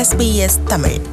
SBS Tamil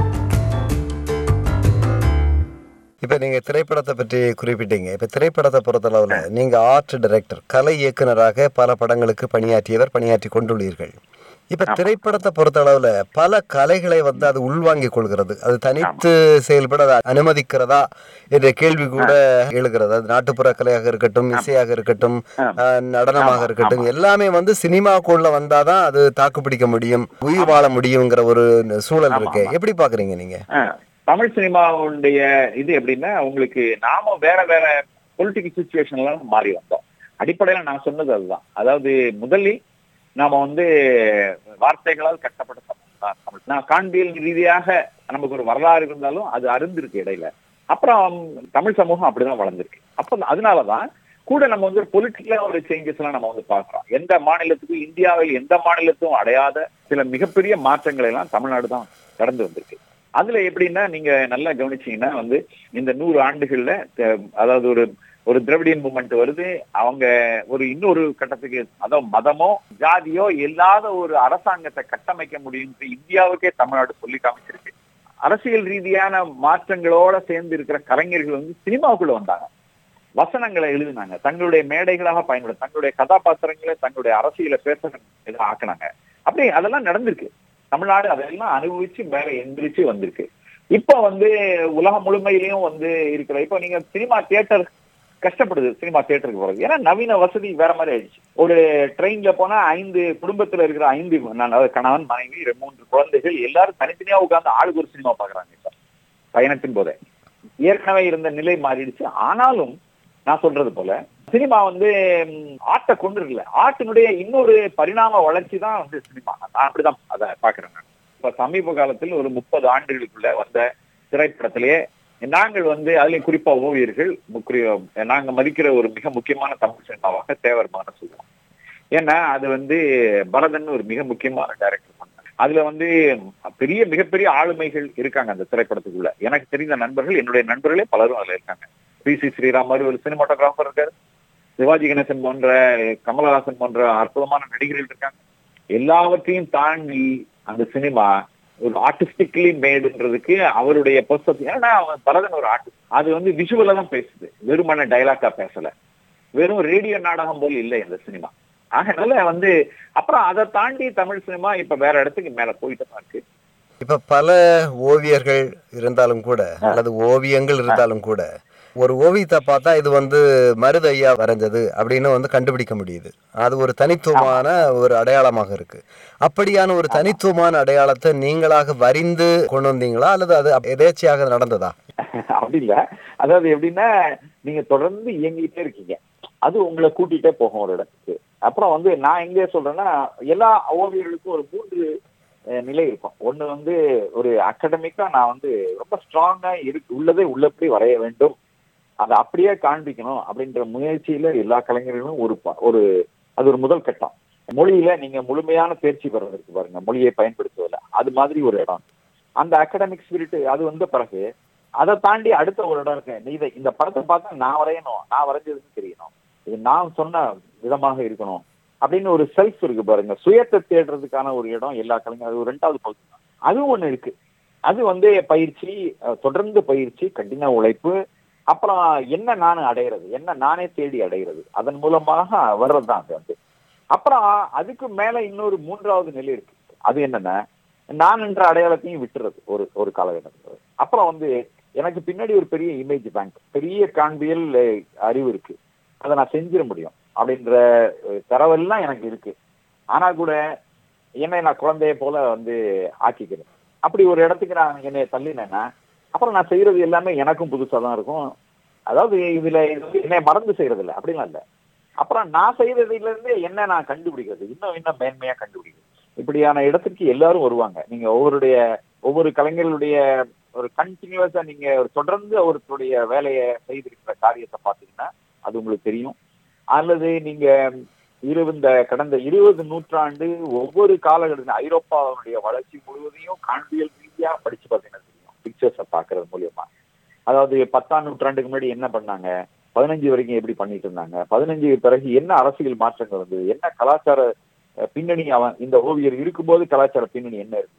இப்ப நீங்க திரைப்படத்தை பற்றி குறிப்பிட்டீங்க இப்ப திரைப்படத்தை பொறுத்தளவுல நீங்க ஆர்ட் டைரக்டர் கலை இயக்குனராக பல படங்களுக்கு பணியாற்றியவர் பணியாற்றி கொண்டுள்ளீர்கள் இப்ப திரைப்படத்தை பொறுத்தளவுல பல கலைகளை வந்து அது உள்வாங்கிக் கொள்கிறது அது தனித்து செயல்பட அதை அனுமதிக்கிறதா என்ற கேள்வி கூட எழுகிறது அது நாட்டுப்புற கலையாக இருக்கட்டும் இசையாக இருக்கட்டும் அஹ், நடனமாக இருக்கட்டும் எல்லாமே வந்து சினிமாக்குள்ள வந்தாதான் அது தாக்குப்பிடிக்க முடியும் உயிர் வாழ முடியுங்கிற ஒரு சூழல் இருக்கு எப்படி பாக்குறீங்க நீங்க ஆ, தமிழ் சினிமாவுடைய இது எப்படின்னா உங்களுக்கு நாம வேற வேற பொலிட்டிக்கல் சுச்சுவேஷன்ல மாறி வந்தோம் அடிப்படையில நான் சொன்னது அதுதான் அதாவது முதலில் நாம வந்து வார்த்தைகளால் கட்டப்பட்ட சமூகம் தான் தமிழ் நான் காண்பியல் ரீதியாக நமக்கு ஒரு வரலாறு இருந்தாலும் அது அருந்திருக்கு இடையில அப்புறம் தமிழ் சமூகம் அப்படிதான் வளர்ந்திருக்கு அப்ப அதனாலதான் கூட நம்ம வந்து பொலிட்டிக்கலா ஒரு சேஞ்சஸ் எல்லாம் நம்ம வந்து பாக்குறோம் எந்த மாநிலத்துக்கும் இந்தியாவில் எந்த மாநிலத்தும் அடையாத சில மிகப்பெரிய மாற்றங்களை எல்லாம் தமிழ்நாடு தான் கடந்து வந்திருக்கு அதுல எப்படின்னா நீங்க நல்லா கவனிச்சீங்கன்னா வந்து இந்த நூறு ஆண்டுகள்ல த- அதாவது ஒரு ஒரு திராவிடியன் மூமெண்ட் வருது அவங்க ஒரு இன்னொரு கட்டத்துக்கு அதாவது மதமோ ஜாதியோ இல்லாத ஒரு அரசாங்கத்தை கட்டமைக்க முடியும் இந்தியாவுக்கே தமிழ்நாடு சொல்லி காமிச்சிருக்கு அரசியல் ரீதியான மாற்றங்களோட சேர்ந்து இருக்கிற கலைஞர்கள் வந்து சினிமாவுக்குள்ள வந்தாங்க வசனங்களை எழுதினாங்க தங்களுடைய மேடைகளாக பயன்படுத்த தங்களுடைய கதாபாத்திரங்களை தங்களுடைய அரசியல பேச இதை ஆக்குனாங்க அப்படி அதெல்லாம் நடந்திருக்கு தமிழ்நாடு அதெல்லாம் அனுபவிச்சு மேல எந்திரிச்சு வந்திருக்கு இப்ப வந்து உலகம் முழுமையிலையும் வந்து இருக்கிற இப்ப நீங்க சினிமா தியேட்டர் கஷ்டப்படுது சினிமா தியேட்டருக்கு போறது ஏன்னா நவீன வசதி வேற மாதிரி ஆயிடுச்சு ஒரு ட்ரெயின்ல போனா ஐந்து குடும்பத்துல இருக்கிற ஐந்து நான் அதாவது கணவன் மனைவி ரெ- மூன்று குழந்தைகள் எல்லாரும் தனித்தனியா உட்கார்ந்து ஆளுக்கு ஒரு சினிமா பாக்குறாங்க இப்ப பயணத்தின் போதே ஏற்கனவே இருந்த நிலை மாறிடுச்சு ஆனாலும் நான் சொல்றது போல சினிமா வந்து ம், ஆர்ட்டை கொண்டு இருக்கல ஆர்ட்டினுடைய இன்னொரு பரிணாம வளர்ச்சி தான் வந்து சினிமா நான் அப்படிதான் அதை பாக்குறேன் நான் இப்ப சமீப காலத்தில் ஒரு முப்பது ஆண்டுகளுக்குள்ள வந்த திரைப்படத்திலேயே நாங்கள் வந்து அதுலயும் குறிப்பா ஓவியர்கள் முக்கிய நாங்க மதிக்கிற ஒரு மிக முக்கியமான தமிழ் சினிமாவாக தேவர்மான சொல்லுவோம் ஏன்னா அது வந்து பரதன் ஒரு மிக முக்கியமான டைரக்டர் பண்ணாங்க அதுல வந்து பெரிய மிகப்பெரிய ஆளுமைகள் இருக்காங்க அந்த திரைப்படத்துக்குள்ள எனக்கு தெரிந்த நண்பர்கள் என்னுடைய நண்பர்களே பலரும் அதுல இருக்காங்க பி சி ஸ்ரீராம் மாதிரி ஒரு சினிமாட்டோகிராஃபர் இருக்காரு சிவாஜி கணேசன் போன்ற கமலஹாசன் போன்ற அற்புதமான நடிகர்கள் இருக்காங்க எல்லாவற்றையும் தாண்டி அந்த சினிமா ஒரு ஆர்டிஸ்டிக்கலி மேடுன்றதுக்கு அவருடைய பெர்செப்ஷன் ஏன்னா அவன் பரதன் ஒரு ஆர்டிஸ்ட் அது வந்து விஷுவலா தான் பேசுது வெறுமன டைலாக்கா பேசல வெறும் ரேடியோ நாடகம் போல் இல்லை இந்த சினிமா ஆகனால வந்து அப்புறம் அதை தாண்டி தமிழ் சினிமா இப்ப வேற இடத்துக்கு மேல போயிட்டு தான் இருக்கு இப்ப பல ஓவியர்கள் இருந்தாலும் கூட அல்லது ஓவியங்கள் இருந்தாலும் கூட ஒரு ஓவியத்தை பார்த்தா இது வந்து மருது ஐயா வரைஞ்சது அப்படின்னு வந்து கண்டுபிடிக்க முடியுது அது ஒரு தனித்துவமான ஒரு அடையாளமாக இருக்கு அப்படியான ஒரு தனித்துவமான அடையாளத்தை நீங்களாக வரிந்து கொண்டு வந்தீங்களா அல்லது அது எதேச்சையாக நடந்ததா அப்படி இல்ல அதாவது எப்படின்னா நீங்க தொடர்ந்து இயங்கிட்டே இருக்கீங்க அது உங்களை கூட்டிட்டே போகும் ஒரு இடத்துக்கு அப்புறம் வந்து நான் எங்க சொல்றேன்னா எல்லா ஓவியர்களுக்கும் ஒரு மூன்று அஹ், நிலை இருக்கும் ஒண்ணு வந்து ஒரு அகடமிக்கா நான் வந்து ரொம்ப ஸ்ட்ராங்கா இருக்கு உள்ளதை உள்ளபடி வரைய வேண்டும் அதை அப்படியே காண்பிக்கணும் அப்படின்ற முயற்சியில எல்லா கலைஞர்களும் ஒரு ப- ஒரு அது ஒரு முதல் கட்டம் மொழியில நீங்க முழுமையான தேர்ச்சி பெறதற்கு பாருங்க மொழியை பயன்படுத்துவதில்ல அது மாதிரி ஒரு இடம் அந்த அகடமிக் ஸ்பிரிட் அது வந்த பிறகு அதை தாண்டி அடுத்த ஒரு இடம் இருக்கு நீ இதை இந்த படத்தை பார்த்தா நான் வரையணும் நான் வரைஞ்சதுன்னு தெரியணும் இது நான் சொன்ன விதமாக இருக்கணும் அப்படின்னு ஒரு செல்ஃப் இருக்கு பாருங்க சுயத்தை தேடுறதுக்கான ஒரு இடம் எல்லா கலைஞரும் அது ஒரு ரெண்டாவது பகுதி தான் அதுவும் ஒண்ணு இருக்கு அது வந்து பயிற்சி அஹ், தொடர்ந்து பயிற்சி கடின உழைப்பு அப்புறம் என்ன நான் அடையிறது என்ன நானே தேடி அடைகிறது அதன் மூலமாக வர்றதுதான் அது வந்து அப்புறம் அதுக்கு மேல இன்னொரு மூன்றாவது நிலை இருக்கு அது என்னன்னா நான் என்ற அடையாளத்தையும் விட்டுறது ஒரு ஒரு காலகட்டத்தில் அப்புறம் வந்து எனக்கு பின்னாடி ஒரு பெரிய இமேஜ் பேங்க் பெரிய காண்பியல் அஹ், அறிவு இருக்கு அதை நான் செஞ்சிட முடியும் அப்படின்ற அஹ், தரவெல்லாம் எனக்கு இருக்கு ஆனா கூட என்னை நான் குழந்தைய போல வந்து ஆக்கிக்கிறேன் அப்படி ஒரு இடத்துக்கு நான் என்னை தள்ளினேன்னா அப்புறம் நான் செய்யறது எல்லாமே எனக்கும் புதுசா தான் இருக்கும் அதாவது இதுல இது வந்து என்னை மறந்து செய்யறது இல்லை அப்படிலாம் இல்லை அப்புறம் நான் செய்யறதுல இருந்து என்ன நான் கண்டுபிடிக்கிறது இன்னும் இன்னும் மேன்மையா கண்டுபிடிக்கிறது இப்படியான இடத்துக்கு எல்லாரும் வருவாங்க நீங்க ஒவ்வொருடைய ஒவ்வொரு கலைஞர்களுடைய ஒரு கண்டினியூஸா நீங்க ஒரு தொடர்ந்து அவர்களுடைய வேலையை செய்திருக்கிற காரியத்தை பாத்தீங்கன்னா அது உங்களுக்கு தெரியும் அல்லது நீங்க இரு இந்த கடந்த இருபது நூற்றாண்டு ஒவ்வொரு காலகட்டத்தில் ஐரோப்பாவுடைய வளர்ச்சி முழுவதையும் காண்பியல் ரீதியா படிச்சு பார்த்தீங்கன்னா தெரியும் பிக்சர்ஸை பாக்குறது மூலியமா அதாவது பத்தாம் நூற்றாண்டுக்கு முன்னாடி என்ன பண்ணாங்க பதினஞ்சு வரைக்கும் எப்படி பண்ணிட்டு இருந்தாங்க பதினஞ்சு பிறகு என்ன அரசியல் மாற்றங்கள் வந்தது என்ன கலாச்சார அஹ், பின்னணி அவன் இந்த ஓவியர் இருக்கும்போது கலாச்சார பின்னணி என்ன இருந்தது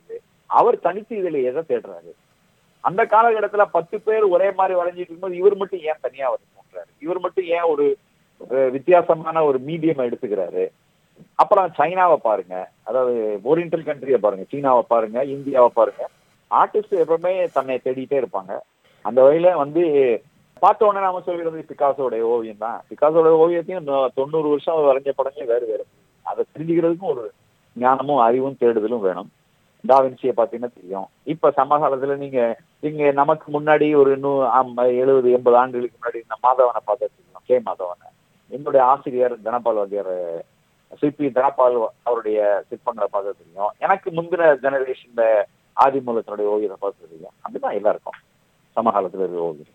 அவர் தனித்து இதுல எதை தேடுறாரு அந்த காலகட்டத்துல பத்து பேர் ஒரே மாதிரி வரைஞ்சிட்டு இருக்கும்போது இவர் மட்டும் ஏன் தனியா வரைஞ்சாரு இவர் மட்டும் ஏன் ஒரு அஹ், வித்தியாசமான ஒரு மீடியம் எடுத்துக்கிறாரு அப்புறம் சைனாவை பாருங்க அதாவது ஓரியன்டல் கண்ட்ரியை பாருங்க சீனாவை பாருங்க இந்தியாவை பாருங்க ஆர்டிஸ்ட் எப்பவுமே தன்னை தேடிட்டே இருப்பாங்க அந்த வகையில வந்து பார்த்த உடனே நாம சொல்கிறது பிகாசோடைய ஓவியம் தான் பிகாசோட ஓவியத்தையும் நூ- தொண்ணூறு வருஷம் அவர் வரைஞ்ச படங்களே வேறு வேறு அதை தெரிஞ்சுக்கிறதுக்கும் ஒரு ஞானமும் அறிவும் தேடுதலும் வேணும் டாவின்சியை பார்த்தீங்கன்னா தெரியும் இப்ப சமகாலத்துல நீங்க நீங்க நமக்கு முன்னாடி ஒரு நூ ஆம்- எழுபது எண்பது ஆண்டுகளுக்கு முன்னாடி இந்த மாதவனை பார்த்தா தெரியும் கே மாதவனை என்னுடைய ஆசிரியர் தனபால் வாத்தியார் சிற்பி தனபால் அவருடைய சிற்பங்களை பார்த்தா தெரியும் எனக்கு முந்தின ஜெனரேஷன்ல ஆதிமூலத்தினுடைய ஓவியத்தை பார்த்து தெரியும் அப்படிதான் எல்லாருக்கும் சமகாலத்துல இருக்கிற ஓவியம்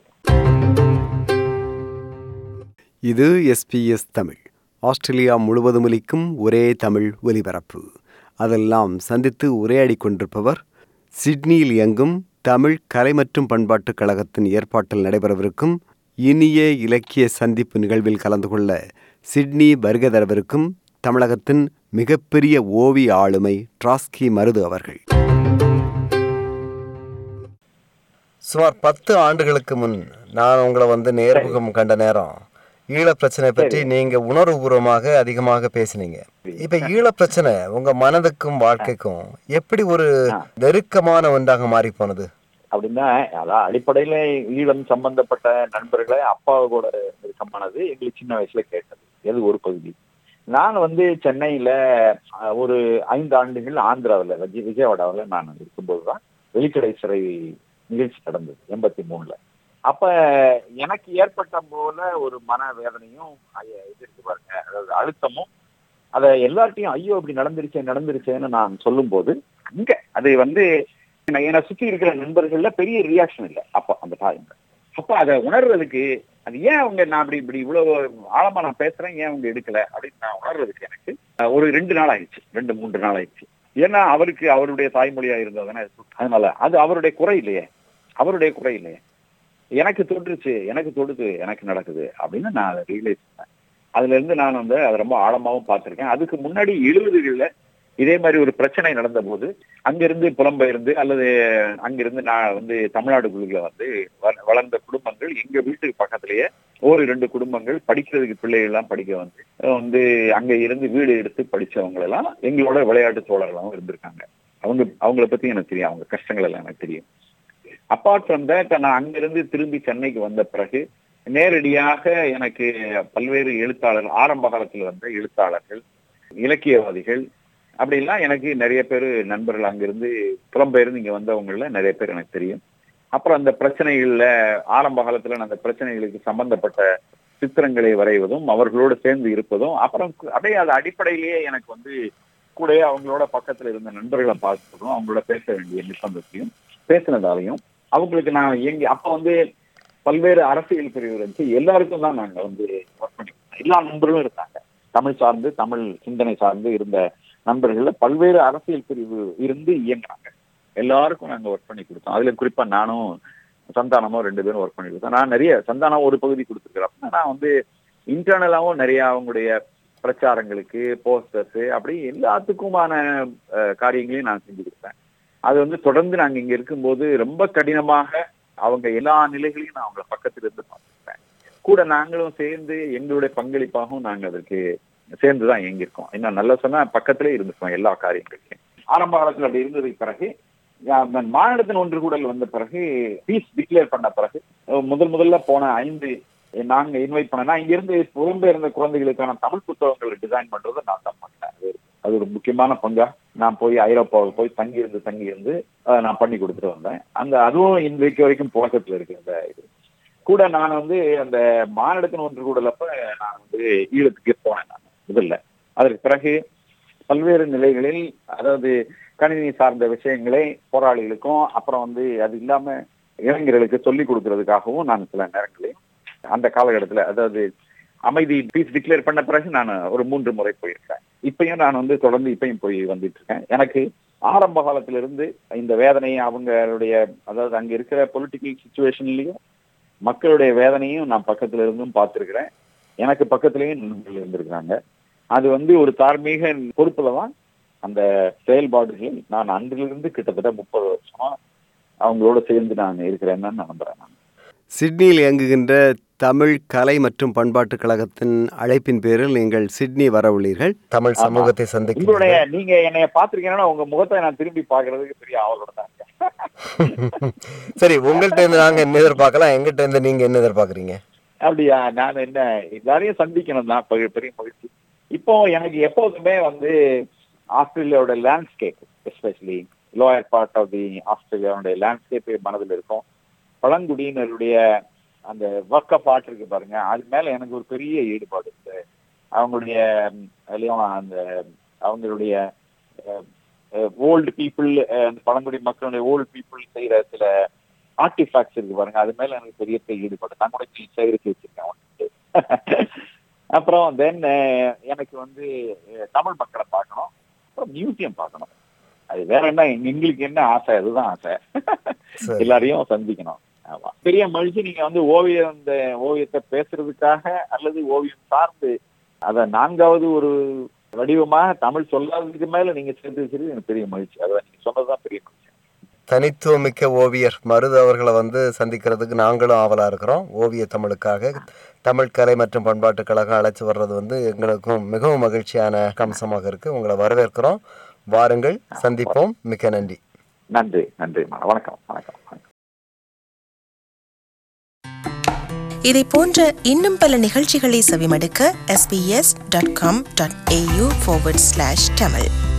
இது எஸ்பிஎஸ் தமிழ் ஆஸ்திரேலியா முழுவதும் ஒலிக்கும் ஒரே தமிழ் ஒலிபரப்பு அதெல்லாம் சந்தித்து உரையாடி கொண்டிருப்பவர் சிட்னியில் இயங்கும் தமிழ் கலை மற்றும் பண்பாட்டுக் கழகத்தின் ஏற்பாட்டில் நடைபெறவிருக்கும் இனிய இலக்கிய சந்திப்பு நிகழ்வில் கலந்து கொள்ள சிட்னி வருகை தரவிருக்கும் தமிழகத்தின் மிகப்பெரிய ஓவிய ஆளுமை ட்ராஸ்கி மருது அவர்கள் சுமார் பத்து ஆண்டுகளுக்கு முன் நான் உங்களை வந்து நேர்முகம் கண்ட நேரம் ஈழப் பிரச்சனை பற்றி நீங்க உணர்வுபூர்வமாக அதிகமாக பேசினீங்க இப்ப ஈழப் பிரச்சனை உங்க மனதுக்கும் வாழ்க்கைக்கும் எப்படி ஒரு நெருக்கமான ஒன்றாக மாறி போனது அப்படின்னா அதான் அடிப்படையில ஈழம் சம்பந்தப்பட்ட நண்பர்களை அப்பாவை கூட நெருக்கமானது எங்களுக்கு சின்ன வயசுல கேட்டது எது ஒரு பகுதி நான் வந்து சென்னையில அஹ், ஒரு ஐந்து ஆண்டுகள் ஆந்திராவில் விஜய் விஜயவாடாவில் நான் இருக்கும்போதுதான் வெளிக்கடை சிறை நிகழ்ச்சி நடந்தது எண்பத்தி மூணுல அப்ப எனக்கு ஏற்பட்ட போல ஒரு மன வேதனையும் ஐய- இது இருக்கு பாருங்க அதாவது அழுத்தமும் அதை எல்லார்ட்டையும் ஐயோ இப்படி நடந்துருச்சே நடந்துருச்சேன்னு நான் சொல்லும்போது அங்க அது வந்து நான் என்னை சுத்தி இருக்கிற நண்பர்கள்ல பெரிய ரியாக்ஷன் இல்லை அப்ப அந்த டைம்ல அப்ப அதை உணர்றதுக்கு அது ஏன் அவங்க நான் அப்படி இப்படி இவ்வளவு ஆழமா நான் பேசுறேன் ஏன் அவங்க எடுக்கல அப்படின்னு நான் உணர்றதுக்கு எனக்கு அஹ், ஒரு ரெண்டு நாள் ஆயிடுச்சு ரெண்டு மூன்று நாள் ஆயிடுச்சு ஏன்னா அவருக்கு அவருடைய தாய்மொழியா இருந்ததுன்னா அதனால அது அவருடைய குறை இல்லையே அவருடைய குறை இல்லையே எனக்கு தொட்டுருச்சு எனக்கு தொடுது எனக்கு நடக்குது அப்படின்னு நான் அதை ரியலைஸ் பண்ணேன் அதுல இருந்து நான் வந்து அதை ரொம்ப ஆழமாவும் பார்த்திருக்கேன் அதுக்கு முன்னாடி எழுபதுகள்ல இதே மாதிரி ஒரு பிரச்சனை நடந்த போது அங்கிருந்து புலம்பெயர்ந்து அல்லது அங்கிருந்து நான் வந்து தமிழ்நாடுக்குள்ள வந்து வ- வளர்ந்த குடும்பங்கள் எங்க வீட்டுக்கு பக்கத்திலேயே ஒரு ரெண்டு குடும்பங்கள் படிக்கிறதுக்கு பிள்ளைகள் எல்லாம் படிக்க வந்து வந்து அங்க இருந்து வீடு எடுத்து படிச்சவங்க எல்லாம் எங்களோட விளையாட்டு தோழர்களாகவும் இருந்திருக்காங்க அவங்க அவங்கள பத்தி எனக்கு தெரியும் அவங்க கஷ்டங்கள் எல்லாம் எனக்கு தெரியும் அப்பார்ட் ஃப்ரம் தட் நான் அங்கிருந்து திரும்பி சென்னைக்கு வந்த பிறகு நேரடியாக எனக்கு பல்வேறு எழுத்தாளர்கள் ஆரம்ப காலத்தில் வந்த எழுத்தாளர்கள் இலக்கியவாதிகள் அப்படிலாம் எனக்கு நிறைய பேர் நண்பர்கள் அங்கிருந்து புலம்பெயர்ந்து இங்க வந்தவங்கள நிறைய பேர் எனக்கு தெரியும் அப்புறம் அந்த பிரச்சனைகள்ல ஆரம்ப காலத்துல நான் அந்த பிரச்சனைகளுக்கு சம்பந்தப்பட்ட சித்திரங்களை வரைவதும் அவர்களோடு சேர்ந்து இருப்பதும் அப்புறம் கு- அப்படியே அது அடிப்படையிலேயே எனக்கு வந்து கூடயே அவங்களோட பக்கத்துல இருந்த நண்பர்களை பார்க்கறதும் அவங்களோட பேச வேண்டிய நிர்பந்தத்தையும் பேசினதாலையும் அவங்களுக்கு நான் எங்க அப்ப வந்து பல்வேறு அரசியல் பிரிவு இருந்துச்சு எல்லாருக்கும் தான் நாங்க வந்து ஒர்க் பண்ணி எல்லா நண்பர்களும் இருந்தாங்க தமிழ் சார்ந்து தமிழ் சிந்தனை சார்ந்து இருந்த நண்பர்கள்ல பல்வேறு அரசியல் பிரிவு இருந்து இயங்குறாங்க எல்லாருக்கும் நாங்க ஒர்க் பண்ணி கொடுத்தோம் அதுல குறிப்பா நானும் சந்தானமும் ரெண்டு பேரும் ஒர்க் பண்ணி கொடுத்தோம் நான் நிறைய சந்தானம் ஒரு பகுதி கொடுத்துருக்கிறேன் நான் வந்து இன்டர்னலாவும் நிறைய அவங்களுடைய பிரச்சாரங்களுக்கு போஸ்டர்ஸ் அப்படி எல்லாத்துக்குமான அஹ், காரியங்களையும் நான் செஞ்சு கொடுத்தேன் அது வந்து தொடர்ந்து நாங்க இங்க இருக்கும்போது ரொம்ப கடினமாக அவங்க எல்லா நிலைகளையும் நான் அவங்கள பக்கத்துல இருந்து பார்த்துருக்கேன் கூட நாங்களும் சேர்ந்து எங்களுடைய பங்களிப்பாகவும் நாங்க அதற்கு சேர்ந்துதான் இயங்கியிருக்கோம் இன்னும் நல்லா சொன்னா பக்கத்திலே இருந்திருக்கோம் எல்லா காரியங்களுக்கும் ஆரம்ப காலத்துல அப்படி இருந்ததுக்கு பிறகு அஹ், மாநிலத்தின் ஒன்று கூடல் வந்த பிறகு பீஸ் டிக்ளேர் பண்ண பிறகு அஹ், முதல் முதல்ல போன ஐந்து நாங்க இன்வைட் பண்ணனா இங்க இருந்து புலம்பெயர்ந்த குழந்தைகளுக்கான தமிழ் புத்தகங்களை டிசைன் பண்றதை நான் தான் பண்ணேன் அது அது ஒரு முக்கியமான பங்கா நான் போய் ஐரோப்பாவுக்கு போய் தங்கி இருந்து தங்கி இருந்து அதை நான் பண்ணி கொடுத்துட்டு வந்தேன் அந்த அதுவும் இன்றைக்கு வரைக்கும் புழக்கத்துல இருக்கு அந்த இது கூட நான் வந்து அந்த மாநிலத்தின் ஒன்று கூடலப்ப நான் வந்து ஈழத்துக்கு போனேன் நான் முதல்ல அதற்கு பிறகு பல்வேறு நிலைகளில் அதாவது கணினி சார்ந்த விஷயங்களை போராளிகளுக்கும் அப்புறம் வந்து அது இல்லாம இளைஞர்களுக்கு சொல்லிக் கொடுக்கறதுக்காகவும் நான் சில நேரங்களில் அந்த காலகட்டத்துல அதாவது அமைதி பீஸ் டிக்ளேர் பண்ண பிறகு நான் ஒரு மூன்று முறை போயிருக்கேன் இப்பயும் நான் வந்து தொடர்ந்து இப்பயும் போய் வந்துட்டு இருக்கேன் எனக்கு ஆரம்ப காலத்துல இருந்து இந்த வேதனையை அவங்களுடைய அதாவது அங்க இருக்கிற பொலிட்டிக்கல் சுச்சுவேஷன்லயும் மக்களுடைய வேதனையும் நான் பக்கத்துல இருந்தும் பார்த்திருக்கிறேன் எனக்கு பக்கத்துலயும் நண்பர்கள் இருந்திருக்காங்க அது வந்து ஒரு தார்மீக பொறுப்புல தான் அந்த செயல்பாடுகளில் நான் அன்றிலிருந்து கிட்டத்தட்ட முப்பது வருஷமா அவங்களோட சேர்ந்து நான் இருக்கிறேன்னு நான் நம்புறேன் நான் சிட்னியில் இயங்குகின்ற தமிழ் கலை மற்றும் பண்பாட்டு கழகத்தின் அழைப்பின் பேரில் நீங்கள் சிட்னி வரவுள்ளீர்கள் தமிழ் ஆமா. சமூகத்தை உங்களுடைய சந்திக்க நீங்க என்னைய பாத்திருக்கீங்கன்னா உங்க முகத்தை நான் திரும்பி பாக்குறதுக்கு பெரிய ஆவலோட தான் இருக்கேன் சரி உங்கள்கிட்ட இருந்து நாங்க என்ன எதிர்பார்க்கலாம் எங்கிட்ட இருந்து நீங்க என்ன எதிர்பார்க்கறீங்க அப்படியா நான் என்ன எல்லாரையும் சந்திக்கணும் தான் பெரிய பெரிய மகிழ்ச்சி இப்போ எனக்கு எப்போதுமே வந்து ஆஸ்திரேலியாவோட landscape especially lower part of the ஆஸ்திரேலியாவுடைய லேண்ட்ஸ்கேப் மனதில் இருக்கும் பழங்குடியினருடைய அந்த ஒர்க் ஆஃப் ஆர்ட் இருக்கு பாருங்க அது மேல எனக்கு ஒரு பெரிய ஈடுபாடு இருக்கு அவங்களுடைய ம், அதுலயும் அந்த அவங்களுடைய ஓல்டு பீப்புள் அந்த பழங்குடி மக்களுடைய ஓல்டு பீப்புள் செய்யற சில ஆர்டிஃபேக்ட்ஸ் இருக்கு பாருங்க அது மேல எனக்கு பெரிய பெரிய ஈடுபாடு நான் கூட இப்படி சேகரிச்சு வச்சிருக்கேன் ஒன்று. அப்புறம் தென் எனக்கு வந்து அஹ், தமிழ் மக்களை பார்க்கணும் அப்புறம் மியூசியம் பார்க்கணும் அது வேற என்ன எங்களுக்கு என்ன ஆசை அதுதான் ஆசை சரி. எல்லாரையும் சந்திக்கணும் ஆமா பெரிய மகிழ்ச்சி நீங்க வந்து ஓவியம் இந்த ஓவியத்தை பேசுறதுக்காக அல்லது ஓவியம் சார்ந்து அத நான்காவது ஒரு வடிவமாக தமிழ் சொல்லாததுக்கு மேல நீங்க சேர்த்து வச்சிருக்கிறது எனக்கு பெரிய மகிழ்ச்சி அதான் நீங்க சொன்னதுதான் பெரிய மகிழ்ச்சி தனித்துவமிக்க ஓவியர் மருது அவர்களை வந்து சந்திக்கிறதுக்கு நாங்களும் ஆவலா இருக்கிறோம் ஓவிய தமிழுக்காக தமிழ் கலை மற்றும் பண்பாட்டு கழகம் அழைச்சு வர்றது வந்து எங்களுக்கும் மிகவும் மகிழ்ச்சியான அம்சமாக இருக்கு உங்களை வரவேற்கிறோம் வாருங்கள் சந்திப்போம் மிக்க நன்றி நன்றி நன்றி வணக்கம் வணக்கம் வணக்கம் இதை போன்ற இன்னும் பல நிகழ்ச்சிகளை செவிமடுக்க sbs.com.au forward slash tamil